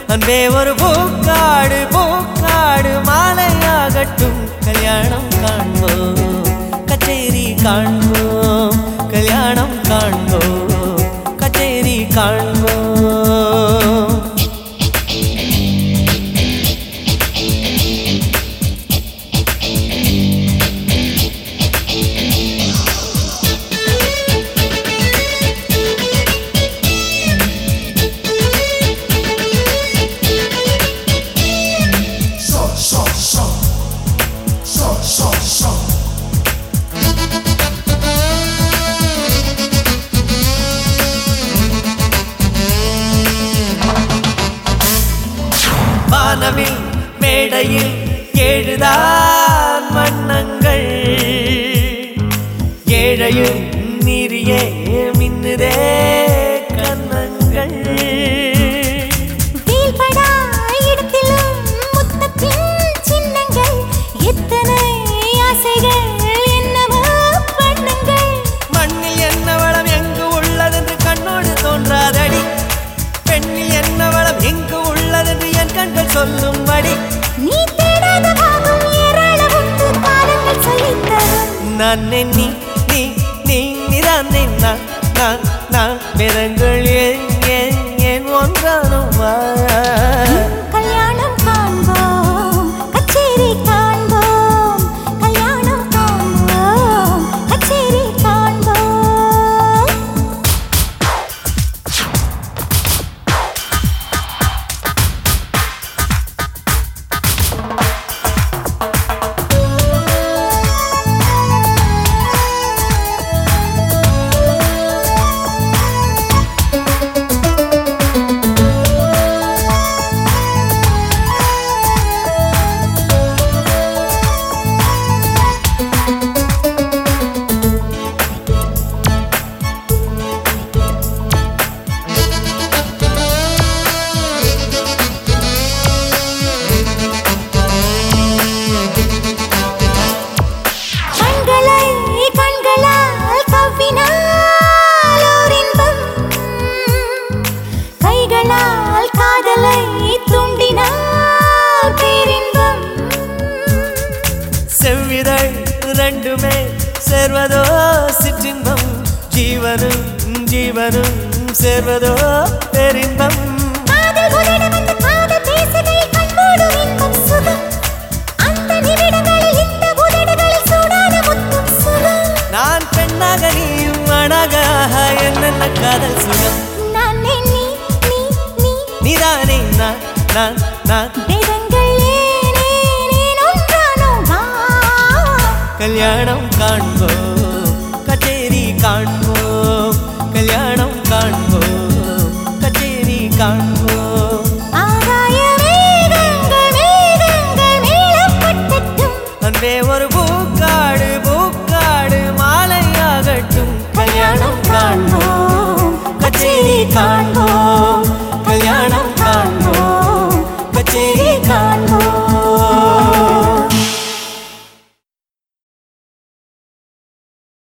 அன்பே ஒரு பூக்காடு பூக்காடு மாலையாகட்டும் கல்யாணம் காண்போம் கச்சேரி காண்போம் கல்யாணம் காண்போம் கச்சேரி காண்போம் வானவில் மேடையில் ஏழுதான் வண்ணங்கள் ஏழையும் நீரியே மின்னுதே கண்ணங்கள் வீழ்படா இடத்திலும் முத்தத்தின் சின்னங்கள் எத்தனை ஆசைகள் என்னவோ வண்ணங்கள் மண்ணில் என்ன வளம் எங்கு உள்ளதென்று கண்ணோடு தோன்றாதடி பெண்ணில் என்ன வளம் எங்கு உள்ளதென்று என் கண்கள் சொல்லும்படி நீ தேடாத பாகம் ஏராளம் உண்டு காலங்கள் சொல்லித் தரும் நான் நீ நீ நீ நீதான் நான் நான் நான் வேதங்கள் ஏன் ஏன் ஏன் ஒன்றானுமா கல்யாணம் காண்போம் கச்சேரி காண்போம் கல்யாணம் காண்போம் கச்சேரி காண்போம் கண்களை கண்களால் கவ்வினால் ஓர் இன்பம் கைகளால் காதலை தூண்டினால் பேரின்பம் செவ்விதழ் ரெண்டுமே சேர்வதோ சிற்றின்பம் ஜீவனும் ஜீவனும் சேர்வதோ பெரின்பம் காதல் உதட வந்து காதல் பேசுகையில் கண்மூடும் இன்பம் சுகம் அந்த நிமிடங்களில் இந்த உதடுகளில் சூடான முத்தம் சுகம் நான் பெண்ணாக நீயும் ஆணாக ஆஹா, என்னென்ன காதல் சுகம் நான் நீ நீ நீ நீ நீதானே நான் நான் நான் வேதங்கள் ஏனே ஏன் ஒன்றானோ வா கல்யாணம் காண்போம் கச்சேரி காண்போம் கல்யாணம் காண்போம் கச்சேரி காண்போம் ஆகாய மேகங்கள் மேகங்கள் மேலப்பட்டட்டும் அன்பே ஒரு பூக்காடு பூக்காடு மாலையாகட்டும் கல்யாணம் காண்போம் கச்சேரி காண்போம்